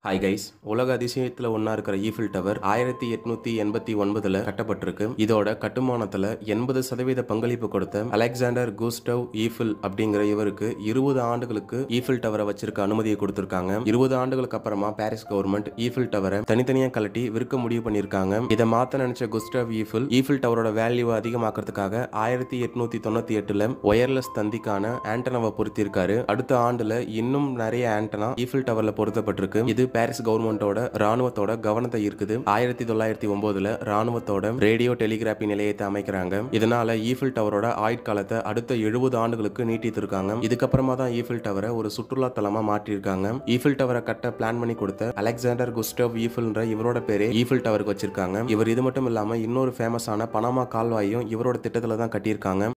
hi guys உலக அதிசயத்தில் ஒன்றா இருக்கிற ஈஃபில் டவர் ஆயிரத்தி எட்நூத்தி எண்பத்தி ஒன்பதுல கட்டப்பட்டிருக்கு இதோட கட்டுமானத்துல எண்பது சதவீத பங்களிப்பு கொடுத்த அலெக்சாண்டர் கூஸ்டவ் ஈஃபில் அப்படிங்கிற இவருக்கு இருபது ஆண்டுகளுக்கு ஈஃபில் டவரை வச்சிருக்க அனுமதியை கொடுத்திருக்காங்க இருபது ஆண்டுகளுக்கு அப்புறமா பாரிஸ் கவர்மெண்ட் ஈஃபில் டவரை தனித்தனியா கலட்டி விற்க முடிவு பண்ணியிருக்காங்க இதை மாத்த நினைச்ச குஸ்டவ் ஈஃபில் ஈஃபில் டவரோட வேல்யூவை அதிகமாக்குறதுக்காக ஆயிரத்தி எட்நூத்தி தொண்ணூத்தி எட்டுல ஒயர்லெஸ் தந்திக்கான ஆண்டனாவை பொருத்தியிருக்காரு அடுத்த ஆண்டுல இன்னும் நிறைய ஆண்டனா ஈஃபில் டவர்ல பொருத்தப்பட்டிருக்கு இது பாரிஸ் கவர்மெண்டோட ராணுவத்தோட கவனத்தை ஈர்க்குது ஆயிரத்தி தொள்ளாயிரத்தி ஒன்பதுல ராணுவத்தோட ரேடியோ டெலிகிராபி நிலையத்தை அமைக்கிறாங்க இதனால ஈஃபில் டவரோட ஆயுட்காலத்தை அடுத்த எழுபது ஆண்டுகளுக்கு நீட்டித்திருக்காங்க இதுக்கப்புறமா தான் ஈஃபில் டவரை ஒரு சுற்றுலா தலமா மாற்றிருக்காங்க ஈஃபில் டவரை கட்ட பிளான் பண்ணி கொடுத்த அலெக்சாண்டர் குஸ்டவ் ஈஃபில்ன்ற இவரோட பேரே ஈஃபில் டவருக்கு வச்சிருக்காங்க இவர் இது மட்டும் இல்லாம இன்னொரு ஃபேமஸான பனாமா கால்வாயும் இவரோட திட்டத்துல தான் கட்டியிருக்காங்க